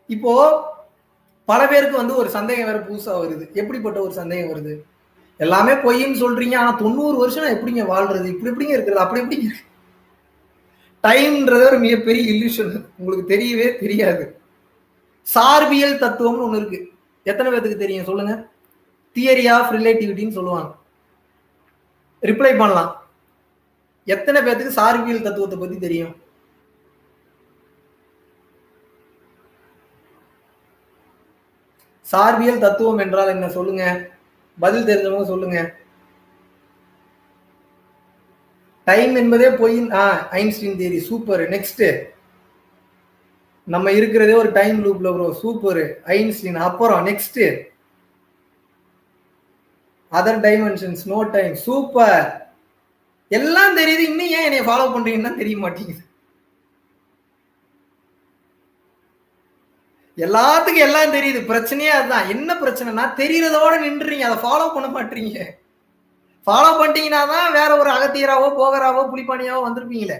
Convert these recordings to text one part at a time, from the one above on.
இப்போ பல பேருக்கு வந்து ஒரு சந்தேகம் வேற புதுசா வருது எப்படிப்பட்ட ஒரு சந்தேகம் வருது எல்லாமே பொய்ன்னு சொல்றீங்க ஆனா தொண்ணூறு வருஷம் நான் எப்படிங்க வாழ்றது இப்படி எப்படிங்க இருக்கிறது அப்படி எப்படிங்க இருக்கு? டைம்ன்றது ஒரு மிகப்பெரிய இல்லூஷன் உங்களுக்கு தெரியவே தெரியாது சார்பியல் தத்துவம்னு ஒண்ணு இருக்கு எத்தனை பேத்துக்கு தெரியும் சொல்லுங்க தியரி ஆஃப் ரிலேட்டிவிட்டின்னு சொல்லுவாங்க ரிப்ளை பண்ணலாம் எத்தனை பேத்துக்கு சார்பியல் தத்துவத்தை பத்தி தெரியும் சார்பியல் தத்துவம் என்றால் என்ன சொல்லுங்க பதில் தெரிஞ்சவங்க சொல்லுங்க டைம் என்பதே பொய்யின் ஆ ஐன்ஸ்டீன் தியரி சூப்பர் நெக்ஸ்ட் நம்ம இருக்கிறதே ஒரு டைம் லூப்ல ப்ரோ சூப்பர் ஐன்ஸ்டீன் அப்புறம் next other dimensions no time super எல்லாம் தெரியுது இன்னும் ஏன் என்னை ஃபாலோ பண்றீங்கன்னு தான் தெரிய மாட்டேங்குது எல்லாத்துக்கும் எல்லாம் தெரியுது பிரச்சனையே அதுதான் என்ன பிரச்சனைனா தெரியறதோட நின்றுறீங்க அதை ஃபாலோ பண்ண மாட்டீங்க ஃபாலோ பண்ணிட்டீங்கன்னா தான் வேற ஒரு அகத்தியராவோ போகராவோ புலிப்பானியாவோ வந்திருப்பீங்களே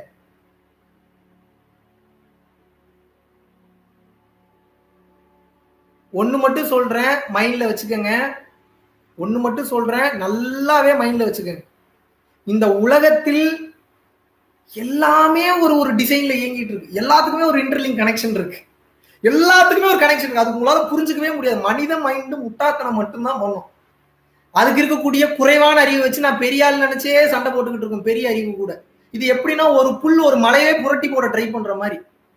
ஒண்ணு மட்டும் சொல்றேன் மைண்ட்ல வச்சுக்கோங்க ஒண்ணு மட்டும் சொல்றேன் நல்லாவே மைண்ட்ல வச்சுக்கோங்க இந்த உலகத்தில் எல்லாமே ஒரு ஒரு டிசைன்ல இயங்கிட்டு இருக்கு எல்லாத்துக்குமே ஒரு இன்டர்லிங்க் கனெக்ஷன் இருக்கு எல்லாத்துக்குமே ஒரு கனெக்ஷன் இருக்கு அது உங்களால புரிஞ்சுக்கவே முடியாது மனித மைண்டு முட்டாத்தனம் மட்டும்தான் பண்ணும் அதுக்கு இருக்கக்கூடிய குறைவான அறிவை வச்சு நான் பெரிய ஆள் நினைச்சே சண்டை போட்டுக்கிட்டு இருக்கோம் பெரிய அறிவு கூட இது எப்படின்னா ஒரு புல் ஒரு மலையே புரட்டி போட ட்ரை பண்ற மாதிரி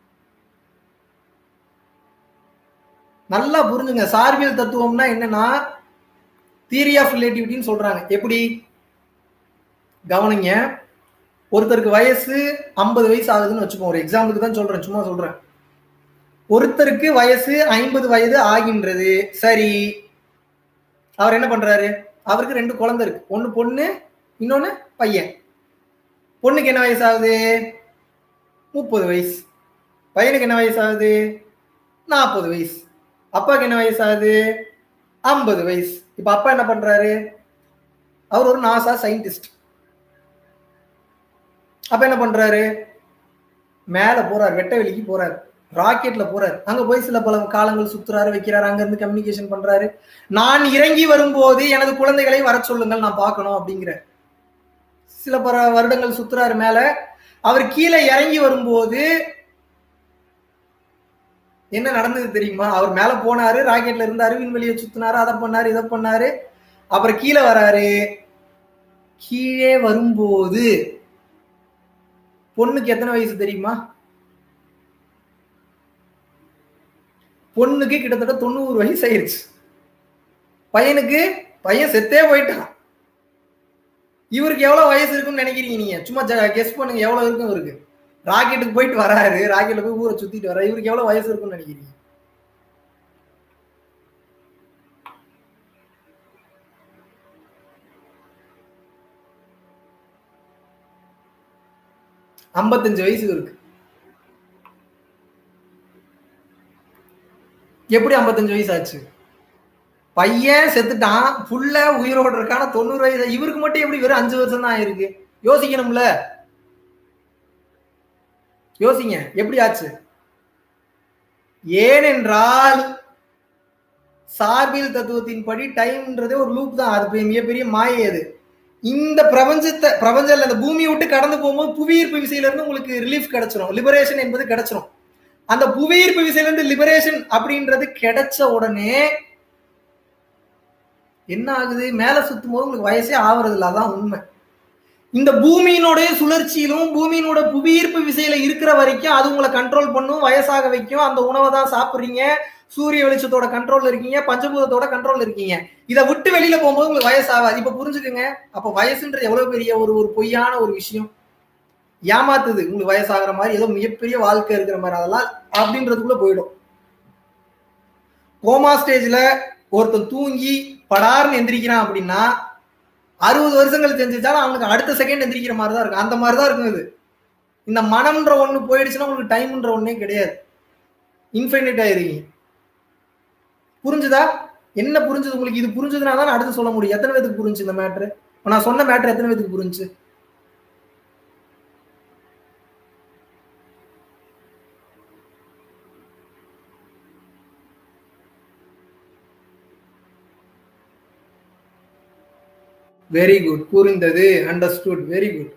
நல்லா புரிஞ்சுங்க சார்பியல் தத்துவம்னா என்னன்னா தியரி ஆஃப் ரிலேட்டிவிட்டின்னு சொல்றாங்க எப்படி கவனிங்க ஒருத்தருக்கு வயசு ஐம்பது வயசு ஆகுதுன்னு வச்சுப்போம் ஒரு எக்ஸாம்பிளுக்கு தான் சொல்றேன் சும்மா சொல்றேன் ஒருத்தருக்கு வயசு ஐம்பது வயது ஆகின்றது சரி அவர் என்ன பண்றாரு அவருக்கு ரெண்டு குழந்தை இருக்கு ஒன்னு பொண்ணு இன்னொன்னு பையன் பொண்ணுக்கு என்ன வயசு ஆகுது முப்பது வயசு பையனுக்கு என்ன வயசு ஆகுது நாற்பது வயசு அப்பாவுக்கு என்ன வயசு ஆகுது ஐம்பது வயசு இப்ப அப்பா என்ன பண்றாரு அவர் ஒரு நாசா சயின்டிஸ்ட் அப்ப என்ன பண்றாரு மேல போறாரு வெட்ட வெளிக்கு போறாரு ராக்கெட்ல போறாரு அங்க போய் சில பல காலங்கள் சுத்துறாரு வைக்கிறாரு அங்க இருந்து கம்யூனிகேஷன் பண்றாரு நான் இறங்கி வரும்போது எனது குழந்தைகளை வர சொல்லுங்கள் நான் பார்க்கணும் அப்படிங்கிற சில பல வருடங்கள் சுத்துறாரு மேல அவர் கீழே இறங்கி வரும்போது என்ன நடந்தது தெரியுமா அவர் மேல போனாரு ராக்கெட்ல இருந்தாரு விண்வெளியை சுத்தினாரு அதை பண்ணாரு இதை பண்ணாரு அப்புறம் கீழே வராரு கீழே வரும்போது பொண்ணுக்கு எத்தனை வயசு தெரியுமா பொண்ணுக்கு கிட்டத்தட்ட தொண்ணூறு வயசு ஆயிருச்சு பையனுக்கு பையன் செத்தே போயிட்டான் இவருக்கு எவ்வளவு வயசு இருக்குன்னு நினைக்கிறீங்க நீங்க சும்மா கெஸ் பண்ணுங்க எவ்வளவு இருக்கும் இவருக்கு ராக்கெட்டுக்கு போயிட்டு வராரு ராக்கெட்ல போய் ஊரை சுத்திட்டு வர இவருக்கு எவ்வளவு வயசு இருக்கும்னு நினைக்கிறீங்க ஐம்பத்தஞ்சு வயசு இருக்கு எப்படி ஐம்பத்தஞ்சு வயசு ஆச்சு பையன் செத்துட்டான் புள்ள உயிரோடு இருக்கான தொண்ணூறு வயசு இவருக்கு மட்டும் எப்படி வெறும் அஞ்சு வருஷம் தான் ஆயிருக்கு யோசிக்கணும்ல யோசிங்க எப்படி ஆச்சு ஏனென்றால் சார்பியல் தத்துவத்தின் படி டைம்ன்றதே ஒரு லூப் தான் அது மிகப்பெரிய மாயை அது இந்த பிரபஞ்சத்தை பிரபஞ்சம் அந்த பூமியை விட்டு கடந்து போகும்போது புவியீர்ப்பு விசையில இருந்து உங்களுக்கு ரிலீஃப் கிடைச்சிரும் லிபரேஷன் என்பது கிடைச்சிரும் அந்த புவியீர்ப்பு விசையில இருந்து லிபரேஷன் அப்படின்றது கிடைச்ச உடனே என்ன ஆகுது மேல சுத்தும் போது உங்களுக்கு வயசே ஆவறது இல்லை அதான் உண்மை இந்த பூமியினுடைய சுழற்சியிலும் பூமியினோட புவியீர்ப்பு விசையில இருக்கிற வரைக்கும் அது உங்களை கண்ட்ரோல் பண்ணும் வயசாக வைக்கும் அந்த உணவை தான் சாப்பிடுறீங்க சூரிய வெளிச்சத்தோட கண்ட்ரோல் இருக்கீங்க பஞ்சபூதத்தோட கண்ட்ரோல் இருக்கீங்க இதை விட்டு வெளியில போகும்போது உங்களுக்கு வயசாகாது இப்ப புரிஞ்சுக்குங்க அப்ப வயசுன்றது எவ்வளவு பெரிய ஒரு ஒரு பொய்யான ஒரு விஷயம் ஏமாத்துது உங்களுக்கு வயசாகிற மாதிரி ஏதோ மிகப்பெரிய வாழ்க்கை இருக்கிற மாதிரி அதெல்லாம் அப்படின்றதுக்குள்ள போயிடும் கோமா ஸ்டேஜ்ல ஒருத்தன் தூங்கி படார்னு எந்திரிக்கிறான் அப்படின்னா அறுபது வருஷங்கள் செஞ்சுச்சாலும் அவனுக்கு அடுத்த செகண்ட் எந்திரிக்கிற மாதிரி தான் இருக்கும் அந்த மாதிரி தான் இருக்கும் இது இந்த மனம்ன்ற ஒண்ணு போயிடுச்சுன்னா உங்களுக்கு டைம்ன்ற ஒன்னே கிடையாது இன்ஃபைனைட் ஆயிருக்கீங்க புரிஞ்சுதா என்ன புரிஞ்சது உங்களுக்கு இது புரிஞ்சதுனா தான் அடுத்து சொல்ல முடியும் எத்தனை பேத்துக்கு புரிஞ்சு இந்த மேட்ரு நான் சொன்ன மேட்ரு எத்தனை பேத்துக்கு புரிஞ்சு வெரி குட் புரிந்தது அண்டர்ஸ்டுட் வெரி குட்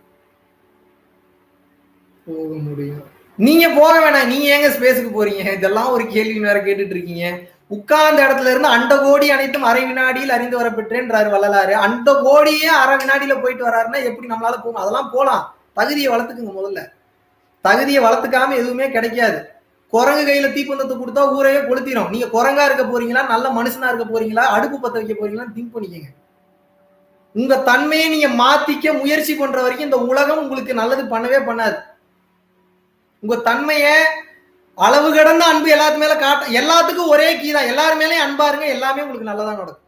போக முடியும் நீங்க போக வேணாம் நீங்க ஏங்க ஸ்பேஸுக்கு போறீங்க இதெல்லாம் ஒரு கேள்வி வேற கேட்டுட்டு இருக்கீங்க உட்கார்ந்த இடத்துல இருந்து அண்ட கோடி அனைத்தும் அரை வினாடியில் அறிந்து வரப்பெற்றேன்றாரு வள்ளலாரு அந்த கோடியே அரை வினாடியில போயிட்டு வராருன்னா எப்படி நம்மளால போகணும் அதெல்லாம் போலாம் தகுதியை வளர்த்துக்குங்க முதல்ல தகுதியை வளர்த்துக்காம எதுவுமே கிடைக்காது குரங்கு கையில தீப்பந்தத்தை கொடுத்தா ஊரையே கொளுத்திடும் நீங்க குரங்கா இருக்க போறீங்களா நல்ல மனுஷனா இருக்க போறீங்களா அடுப்பு பத்த வைக்க போறீங்களா திங்க் பண்ணிக்கங்க உங்க தன்மையை நீங்க மாத்திக்க முயற்சி பண்ற வரைக்கும் இந்த உலகம் உங்களுக்கு நல்லது பண்ணவே பண்ணாது உங்க தன்மைய அளவு கடந்த அன்பு எல்லாத்து மேல காட்ட எல்லாத்துக்கும் ஒரே கீ தான் எல்லாரும் மேலயும் அன்பா இருங்க எல்லாமே உங்களுக்கு நல்லதா நடக்கும்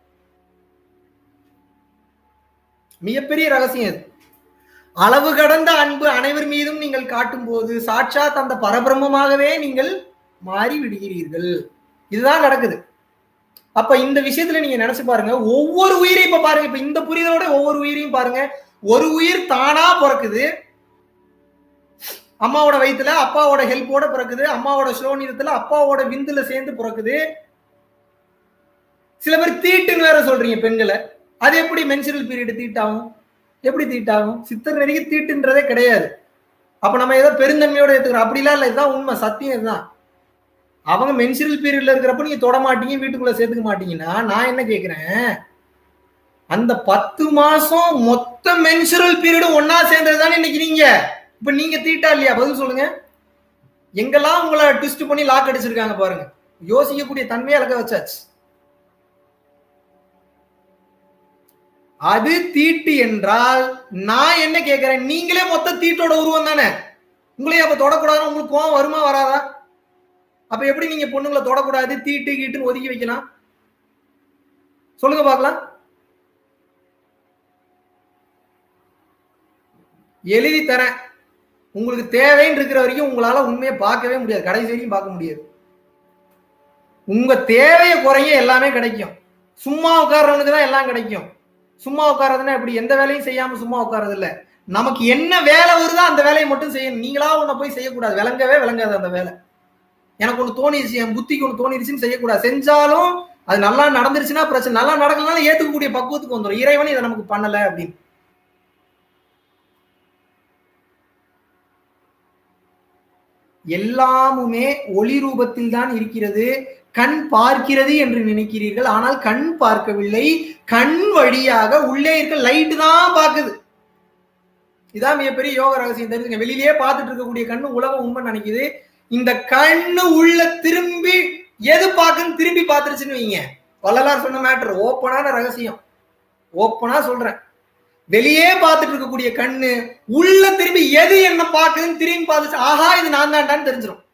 மிகப்பெரிய ரகசியம் இது அளவு கடந்த அன்பு அனைவர் மீதும் நீங்கள் காட்டும் போது சாட்சாத் அந்த பரபிரம்மமாகவே நீங்கள் மாறி விடுகிறீர்கள் இதுதான் நடக்குது அப்ப இந்த விஷயத்துல நீங்க நினைச்சு பாருங்க ஒவ்வொரு உயிரையும் இப்ப பாருங்க இப்ப இந்த புரிதலோட ஒவ்வொரு உயிரையும் பாருங்க ஒரு உயிர் தானா பிறக்குது அம்மாவோட வயித்துல அப்பாவோட ஹெல்ப்போட பிறக்குது அம்மாவோட ஸ்லோனிதத்துல அப்பாவோட விந்துல சேர்ந்து பிறக்குது சில பேர் தீட்டுன்னு வேற சொல்றீங்க பெண்களை அது எப்படி மென்சுரல் பீரியட் தீட்டாகும் எப்படி தீட்டாகும் சித்தர் நெறிக்கு தீட்டுன்றதே கிடையாது அப்ப நம்ம ஏதோ பெருந்தன்மையோட எடுத்துக்கிறோம் அப்படிலாம் இல்லை இதுதான் உண்மை சத்தியம் இதுதான் அவங்க மென்சுரல் பீரியட்ல இருக்கிறப்ப நீங்க தொட மாட்டீங்க வீட்டுக்குள்ள சேர்த்துக்க மாட்டீங்கன்னா நான் என்ன கேக்குறேன் அந்த பத்து மாசம் மொத்த மென்சுரல் பீரியடும் ஒன்னா சேர்ந்தது தானே இன்னைக்கு நீங்க இப்ப நீங்க தீட்டா இல்லையா பதில் சொல்லுங்க எங்கெல்லாம் உங்களை ட்விஸ்ட் பண்ணி லாக் அடிச்சிருக்காங்க பாருங்க யோசிக்கக்கூடிய தன்மையை அழக வச்சாச்சு அது தீட்டு என்றால் நான் என்ன கேட்கிறேன் நீங்களே மொத்த தீட்டோட உருவம் தானே உங்களையும் அப்ப தொடக்கூடாதுன்னு உங்களுக்கு கோவம் வருமா வராதா அப்ப எப்படி நீங்க பொண்ணுங்களை தொடக்கூடாது தீட்டு கீட்டுன்னு ஒதுக்கி வைக்கலாம் சொல்லுங்க பார்க்கலாம் எழுதி தரேன் உங்களுக்கு தேவைன்னு இருக்கிற வரைக்கும் உங்களால உண்மையை பார்க்கவே முடியாது கடைசி வரைக்கும் பார்க்க முடியாது உங்க தேவையை குறைய எல்லாமே கிடைக்கும் சும்மா உட்கார்றவனுக்கு தான் எல்லாம் கிடைக்கும் சும்மா உட்கார்றதுன்னா எப்படி எந்த வேலையும் செய்யாம சும்மா உட்கார்றது இல்ல நமக்கு என்ன வேலை வருதோ அந்த வேலையை மட்டும் செய்யணும் நீங்களா ஒன்ன போய் செய்யக்கூடாது விளங்கவே விளங்காது அந்த வேலை எனக்கு ஒன்று தோணிருச்சு என் புத்திக்கு ஒன்று தோணிருச்சுன்னு செய்யக்கூடாது செஞ்சாலும் அது நல்லா நடந்துருச்சுன்னா பிரச்சனை நல்லா நடக்கலனாலும் ஏத்துக்கக்கூடிய பக்குவத்துக்கு வந்துடும் இறைவன் இதை நமக்கு பண்ணல அப்படின்னு எல்லாமுமே ஒளி ரூபத்தில் தான் இருக்கிறது கண் பார்க்கிறது என்று நினைக்கிறீர்கள் ஆனால் கண் பார்க்கவில்லை கண் வழியாக உள்ளே இருக்க லைட் தான் பார்க்குது இதான் மிகப்பெரிய யோக ரகசியம் தெரிஞ்சுங்க வெளியிலேயே பார்த்துட்டு இருக்கக்கூடிய கண்ணு உலகம் உண்மை நினைக்குது இந்த கண்ணு உள்ள திரும்பி எது பார்க்குன்னு திரும்பி பார்த்துருச்சுன்னு வைங்க வள்ளலார் சொன்ன மேட்ரு ஓப்பனான ரகசியம் ஓப்பனா சொல்றேன் வெளியே பார்த்துட்டு இருக்கக்கூடிய கண்ணு உள்ள திரும்பி எது என்ன பார்க்குதுன்னு திரும்பி பார்த்துச்சு ஆஹா இது நான் தான்டான்னு தெரிஞ்சிடும்